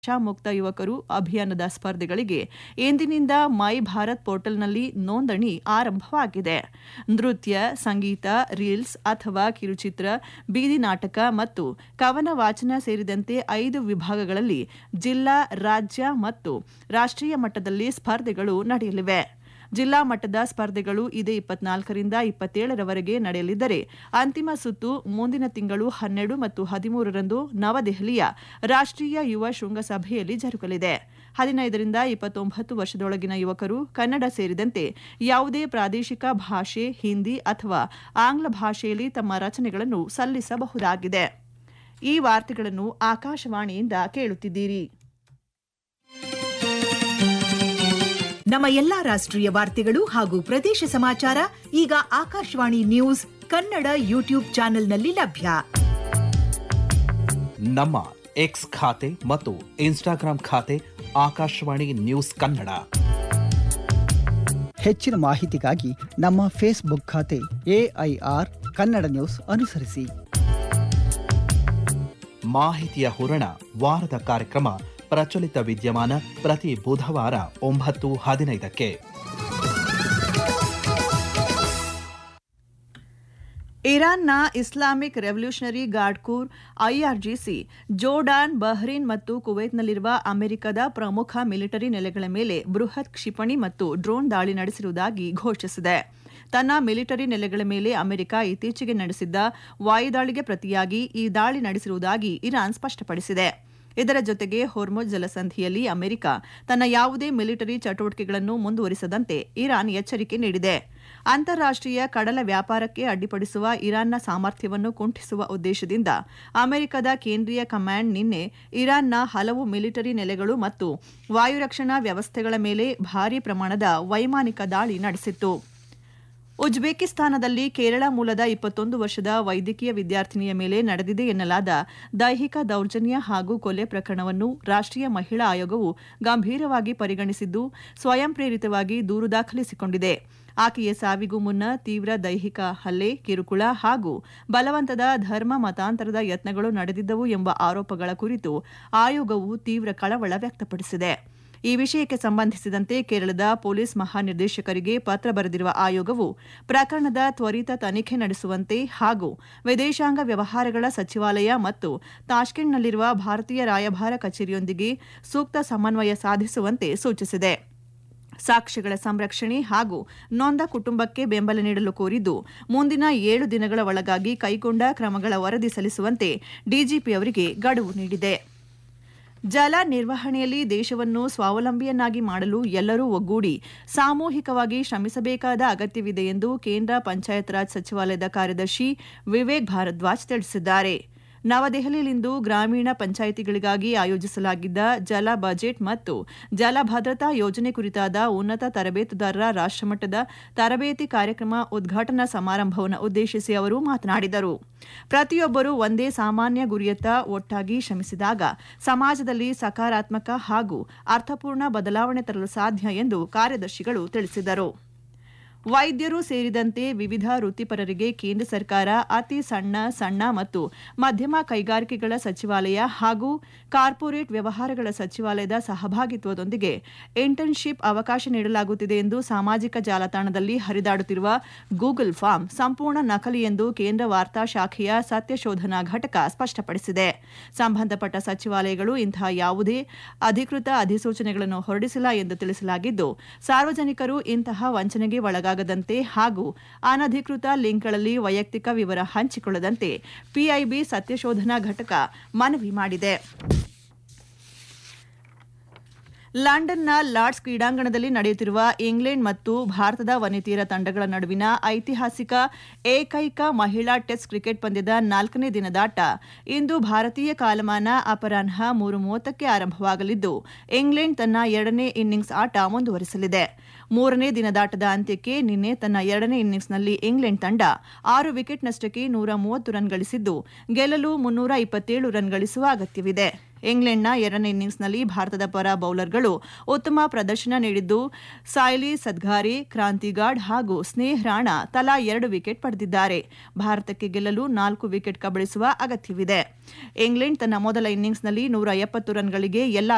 ಮುಕ್ತ ಯುವಕರು ಅಭಿಯಾನದ ಸ್ಪರ್ಧೆಗಳಿಗೆ ಇಂದಿನಿಂದ ಮೈ ಭಾರತ್ ಪೋರ್ಟಲ್ನಲ್ಲಿ ನೋಂದಣಿ ಆರಂಭವಾಗಿದೆ ನೃತ್ಯ ಸಂಗೀತ ರೀಲ್ಸ್ ಅಥವಾ ಕಿರುಚಿತ್ರ ಬೀದಿ ನಾಟಕ ಮತ್ತು ಕವನ ವಾಚನ ಸೇರಿದಂತೆ ಐದು ವಿಭಾಗಗಳಲ್ಲಿ ಜಿಲ್ಲಾ ರಾಜ್ಯ ಮತ್ತು ರಾಷ್ಟ್ರೀಯ ಮಟ್ಟದಲ್ಲಿ ಸ್ಪರ್ಧೆಗಳು ನಡೆಯಲಿವೆ ಜಿಲ್ಲಾ ಮಟ್ಟದ ಸ್ಪರ್ಧೆಗಳು ಇದೇ ಇಪ್ಪತ್ನಾಲ್ಕರಿಂದ ಇಪ್ಪತ್ತೇಳರವರೆಗೆ ನಡೆಯಲಿದ್ದರೆ ಅಂತಿಮ ಸುತ್ತು ಮುಂದಿನ ತಿಂಗಳು ಹನ್ನೆರಡು ಮತ್ತು ಹದಿಮೂರರಂದು ನವದೆಹಲಿಯ ರಾಷ್ಟ್ರೀಯ ಯುವ ಶೃಂಗಸಭೆಯಲ್ಲಿ ಜರುಗಲಿದೆ ಹದಿನೈದರಿಂದ ಇಪ್ಪತ್ತೊಂಬತ್ತು ವರ್ಷದೊಳಗಿನ ಯುವಕರು ಕನ್ನಡ ಸೇರಿದಂತೆ ಯಾವುದೇ ಪ್ರಾದೇಶಿಕ ಭಾಷೆ ಹಿಂದಿ ಅಥವಾ ಆಂಗ್ಲ ಭಾಷೆಯಲ್ಲಿ ತಮ್ಮ ರಚನೆಗಳನ್ನು ಸಲ್ಲಿಸಬಹುದಾಗಿದೆ ಈ ವಾರ್ತೆಗಳನ್ನು ಆಕಾಶವಾಣಿಯಿಂದ ಕೇಳುತ್ತಿದ್ದೀರಿ ನಮ್ಮ ಎಲ್ಲಾ ರಾಷ್ಟ್ರೀಯ ವಾರ್ತೆಗಳು ಹಾಗೂ ಪ್ರದೇಶ ಸಮಾಚಾರ ಈಗ ಆಕಾಶವಾಣಿ ನ್ಯೂಸ್ ಕನ್ನಡ ಯೂಟ್ಯೂಬ್ ಚಾನೆಲ್ನಲ್ಲಿ ಲಭ್ಯ ನಮ್ಮ ಎಕ್ಸ್ ಖಾತೆ ಮತ್ತು ಇನ್ಸ್ಟಾಗ್ರಾಂ ಖಾತೆ ಆಕಾಶವಾಣಿ ನ್ಯೂಸ್ ಕನ್ನಡ ಹೆಚ್ಚಿನ ಮಾಹಿತಿಗಾಗಿ ನಮ್ಮ ಫೇಸ್ಬುಕ್ ಖಾತೆ ಎಐಆರ್ ಕನ್ನಡ ನ್ಯೂಸ್ ಅನುಸರಿಸಿ ಮಾಹಿತಿಯ ಹೂರಣ ವಾರದ ಕಾರ್ಯಕ್ರಮ ಪ್ರಚಲಿತ ವಿದ್ಯಮಾನ ಪ್ರತಿ ಬುಧವಾರ ಒಂಬತ್ತು ಹದಿನೈದಕ್ಕೆ ಇರಾನ್ನ Islamic revolutionary guard corps IRGC Jordan Bahrain ಮತ್ತು ಕುವೈತ್ನಲ್ಲಿರುವ ಅಮೆರಿಕದ ಪ್ರಮುಖ ಮಿಲಿಟರಿ ನೆಲೆಗಳ ಮೇಲೆ ಬೃಹತ್ ಕ್ಷಿಪಣಿ ಮತ್ತು ಡ್ರೋನ್ ದಾಳಿ ನಡೆಸಿರುವುದಾಗಿ ಘೋಷಿಸಿದೆ ತನ್ನ ಮಿಲಿಟರಿ ನೆಲೆಗಳ ಮೇಲೆ ಅಮೆರಿಕ ಇತ್ತೀಚೆಗೆ ನಡೆಸಿದ್ದ ವಾಯುದಾಳಿಗೆ ಪ್ರತಿಯಾಗಿ ಈ ದಾಳಿ ನಡೆಸಿರುವುದಾಗಿ ಇರಾನ್ ಸ್ಪಷ್ಟಪಡಿಸಿದೆ ಇದರ ಜೊತೆಗೆ ಹೊರ್ಮುಜ್ ಜಲಸಂಧಿಯಲ್ಲಿ ಅಮೆರಿಕ ತನ್ನ ಯಾವುದೇ ಮಿಲಿಟರಿ ಚಟುವಟಿಕೆಗಳನ್ನು ಮುಂದುವರಿಸದಂತೆ ಇರಾನ್ ಎಚ್ಚರಿಕೆ ನೀಡಿದೆ ಅಂತಾರಾಷ್ಟೀಯ ಕಡಲ ವ್ಯಾಪಾರಕ್ಕೆ ಅಡ್ಡಿಪಡಿಸುವ ಇರಾನ್ನ ಸಾಮರ್ಥ್ಯವನ್ನು ಕುಂಠಿಸುವ ಉದ್ದೇಶದಿಂದ ಅಮೆರಿಕದ ಕೇಂದ್ರೀಯ ಕಮಾಂಡ್ ನಿನ್ನೆ ಇರಾನ್ನ ಹಲವು ಮಿಲಿಟರಿ ನೆಲೆಗಳು ಮತ್ತು ವಾಯುರಕ್ಷಣಾ ವ್ಯವಸ್ಥೆಗಳ ಮೇಲೆ ಭಾರೀ ಪ್ರಮಾಣದ ವೈಮಾನಿಕ ದಾಳಿ ನಡೆಸಿತ್ತು ಉಜ್ಬೇಕಿಸ್ತಾನದಲ್ಲಿ ಕೇರಳ ಮೂಲದ ಇಪ್ಪತ್ತೊಂದು ವರ್ಷದ ವೈದ್ಯಕೀಯ ವಿದ್ಯಾರ್ಥಿನಿಯ ಮೇಲೆ ನಡೆದಿದೆ ಎನ್ನಲಾದ ದೈಹಿಕ ದೌರ್ಜನ್ಯ ಹಾಗೂ ಕೊಲೆ ಪ್ರಕರಣವನ್ನು ರಾಷ್ಟ್ರೀಯ ಮಹಿಳಾ ಆಯೋಗವು ಗಂಭೀರವಾಗಿ ಪರಿಗಣಿಸಿದ್ದು ಸ್ವಯಂ ಪ್ರೇರಿತವಾಗಿ ದೂರು ದಾಖಲಿಸಿಕೊಂಡಿದೆ ಆಕೆಯ ಸಾವಿಗೂ ಮುನ್ನ ತೀವ್ರ ದೈಹಿಕ ಹಲ್ಲೆ ಕಿರುಕುಳ ಹಾಗೂ ಬಲವಂತದ ಧರ್ಮ ಮತಾಂತರದ ಯತ್ನಗಳು ನಡೆದಿದ್ದವು ಎಂಬ ಆರೋಪಗಳ ಕುರಿತು ಆಯೋಗವು ತೀವ್ರ ಕಳವಳ ವ್ಯಕ್ತಪಡಿಸಿದೆ ಈ ವಿಷಯಕ್ಕೆ ಸಂಬಂಧಿಸಿದಂತೆ ಕೇರಳದ ಪೊಲೀಸ್ ಮಹಾನಿರ್ದೇಶಕರಿಗೆ ಪತ್ರ ಬರೆದಿರುವ ಆಯೋಗವು ಪ್ರಕರಣದ ತ್ವರಿತ ತನಿಖೆ ನಡೆಸುವಂತೆ ಹಾಗೂ ವಿದೇಶಾಂಗ ವ್ಯವಹಾರಗಳ ಸಚಿವಾಲಯ ಮತ್ತು ತಾಷ್ಕೆಂಟ್ನಲ್ಲಿರುವ ಭಾರತೀಯ ರಾಯಭಾರ ಕಚೇರಿಯೊಂದಿಗೆ ಸೂಕ್ತ ಸಮನ್ವಯ ಸಾಧಿಸುವಂತೆ ಸೂಚಿಸಿದೆ ಸಾಕ್ಷ್ಯಗಳ ಸಂರಕ್ಷಣೆ ಹಾಗೂ ನೊಂದ ಕುಟುಂಬಕ್ಕೆ ಬೆಂಬಲ ನೀಡಲು ಕೋರಿದ್ದು ಮುಂದಿನ ಏಳು ದಿನಗಳ ಒಳಗಾಗಿ ಕೈಗೊಂಡ ಕ್ರಮಗಳ ವರದಿ ಸಲ್ಲಿಸುವಂತೆ ಡಿಜಿಪಿ ಅವರಿಗೆ ಗಡುವು ನೀಡಿದೆ ಜಲ ನಿರ್ವಹಣೆಯಲ್ಲಿ ದೇಶವನ್ನು ಸ್ವಾವಲಂಬಿಯನ್ನಾಗಿ ಮಾಡಲು ಎಲ್ಲರೂ ಒಗ್ಗೂಡಿ ಸಾಮೂಹಿಕವಾಗಿ ಶ್ರಮಿಸಬೇಕಾದ ಅಗತ್ಯವಿದೆ ಎಂದು ಕೇಂದ್ರ ಪಂಚಾಯತ್ ರಾಜ್ ಸಚಿವಾಲಯದ ಕಾರ್ಯದರ್ಶಿ ವಿವೇಕ್ ಭಾರದ್ವಾಜ್ ತಿಳಿಸಿದ್ದಾರೆ ನವದೆಹಲಿಯಲ್ಲಿಂದು ಗ್ರಾಮೀಣ ಪಂಚಾಯಿತಿಗಳಿಗಾಗಿ ಆಯೋಜಿಸಲಾಗಿದ್ದ ಜಲ ಬಜೆಟ್ ಮತ್ತು ಜಲ ಭದ್ರತಾ ಯೋಜನೆ ಕುರಿತಾದ ಉನ್ನತ ತರಬೇತುದಾರರ ರಾಷ್ಟ್ರಮಟ್ಟದ ತರಬೇತಿ ಕಾರ್ಯಕ್ರಮ ಉದ್ಘಾಟನಾ ಸಮಾರಂಭವನ್ನು ಉದ್ದೇಶಿಸಿ ಅವರು ಮಾತನಾಡಿದರು ಪ್ರತಿಯೊಬ್ಬರೂ ಒಂದೇ ಸಾಮಾನ್ಯ ಗುರಿಯತ್ತ ಒಟ್ಟಾಗಿ ಶ್ರಮಿಸಿದಾಗ ಸಮಾಜದಲ್ಲಿ ಸಕಾರಾತ್ಮಕ ಹಾಗೂ ಅರ್ಥಪೂರ್ಣ ಬದಲಾವಣೆ ತರಲು ಸಾಧ್ಯ ಎಂದು ಕಾರ್ಯದರ್ಶಿಗಳು ತಿಳಿಸಿದರು ವೈದ್ಯರು ಸೇರಿದಂತೆ ವಿವಿಧ ವೃತ್ತಿಪರರಿಗೆ ಕೇಂದ್ರ ಸರ್ಕಾರ ಅತಿ ಸಣ್ಣ ಸಣ್ಣ ಮತ್ತು ಮಧ್ಯಮ ಕೈಗಾರಿಕೆಗಳ ಸಚಿವಾಲಯ ಹಾಗೂ ಕಾರ್ಪೊರೇಟ್ ವ್ಯವಹಾರಗಳ ಸಚಿವಾಲಯದ ಸಹಭಾಗಿತ್ವದೊಂದಿಗೆ ಇಂಟರ್ನ್ಶಿಪ್ ಅವಕಾಶ ನೀಡಲಾಗುತ್ತಿದೆ ಎಂದು ಸಾಮಾಜಿಕ ಜಾಲತಾಣದಲ್ಲಿ ಹರಿದಾಡುತ್ತಿರುವ ಗೂಗಲ್ ಫಾರ್ಮ್ ಸಂಪೂರ್ಣ ನಕಲಿ ಎಂದು ಕೇಂದ್ರ ವಾರ್ತಾ ಶಾಖೆಯ ಸತ್ಯಶೋಧನಾ ಘಟಕ ಸ್ಪಷ್ಟಪಡಿಸಿದೆ ಸಂಬಂಧಪಟ್ಟ ಸಚಿವಾಲಯಗಳು ಇಂತಹ ಯಾವುದೇ ಅಧಿಕೃತ ಅಧಿಸೂಚನೆಗಳನ್ನು ಹೊರಡಿಸಿಲ್ಲ ಎಂದು ತಿಳಿಸಲಾಗಿದ್ದು ಸಾರ್ವಜನಿಕರು ಇಂತಹ ವಂಚನೆಗೆ ಒಳಗಾಗ ದಂತೆ ಹಾಗೂ ಅನಧಿಕೃತ ಲಿಂಕ್ಗಳಲ್ಲಿ ವೈಯಕ್ತಿಕ ವಿವರ ಹಂಚಿಕೊಳ್ಳದಂತೆ ಪಿಐಬಿ ಸತ್ಯಶೋಧನಾ ಘಟಕ ಮನವಿ ಮಾಡಿದೆ ಲಂಡನ್ನ ಲಾರ್ಡ್ಸ್ ಕ್ರೀಡಾಂಗಣದಲ್ಲಿ ನಡೆಯುತ್ತಿರುವ ಇಂಗ್ಲೆಂಡ್ ಮತ್ತು ಭಾರತದ ವನಿತೆಯರ ತಂಡಗಳ ನಡುವಿನ ಐತಿಹಾಸಿಕ ಏಕೈಕ ಮಹಿಳಾ ಟೆಸ್ಟ್ ಕ್ರಿಕೆಟ್ ಪಂದ್ಯದ ನಾಲ್ಕನೇ ದಿನದಾಟ ಇಂದು ಭಾರತೀಯ ಕಾಲಮಾನ ಅಪರಾಹ್ನ ಮೂರು ಮೂವತ್ತಕ್ಕೆ ಆರಂಭವಾಗಲಿದ್ದು ಇಂಗ್ಲೆಂಡ್ ತನ್ನ ಎರಡನೇ ಇನ್ನಿಂಗ್ಸ್ ಆಟ ಮುಂದುವರಿಸಲಿದೆ ಮೂರನೇ ದಿನದಾಟದ ಅಂತ್ಯಕ್ಕೆ ನಿನ್ನೆ ತನ್ನ ಎರಡನೇ ಇನ್ನಿಂಗ್ಸ್ನಲ್ಲಿ ಇಂಗ್ಲೆಂಡ್ ತಂಡ ಆರು ವಿಕೆಟ್ನಷ್ಟಕ್ಕೆ ನೂರ ಮೂವತ್ತು ರನ್ ಗಳಿಸಿದ್ದು ಗೆಲ್ಲಲು ಮುನ್ನೂರ ಇಪ್ಪತ್ತೇಳು ರನ್ ಗಳಿಸುವ ಅಗತ್ಯವಿದೆ ಇಂಗ್ಲೆಂಡ್ನ ಎರಡನೇ ಇನ್ನಿಂಗ್ಸ್ನಲ್ಲಿ ಭಾರತದ ಪರ ಬೌಲರ್ಗಳು ಉತ್ತಮ ಪ್ರದರ್ಶನ ನೀಡಿದ್ದು ಸಾಯ್ಲಿ ಸದ್ಗಾರಿ ಕ್ರಾಂತಿಗಾಡ್ ಹಾಗೂ ಸ್ನೇಹ್ ರಾಣಾ ತಲಾ ಎರಡು ವಿಕೆಟ್ ಪಡೆದಿದ್ದಾರೆ ಭಾರತಕ್ಕೆ ಗೆಲ್ಲಲು ನಾಲ್ಕು ವಿಕೆಟ್ ಕಬಳಿಸುವ ಅಗತ್ಯವಿದೆ ಇಂಗ್ಲೆಂಡ್ ತನ್ನ ಮೊದಲ ಇನ್ನಿಂಗ್ಸ್ನಲ್ಲಿ ನೂರ ಎಪ್ಪತ್ತು ರನ್ಗಳಿಗೆ ಎಲ್ಲಾ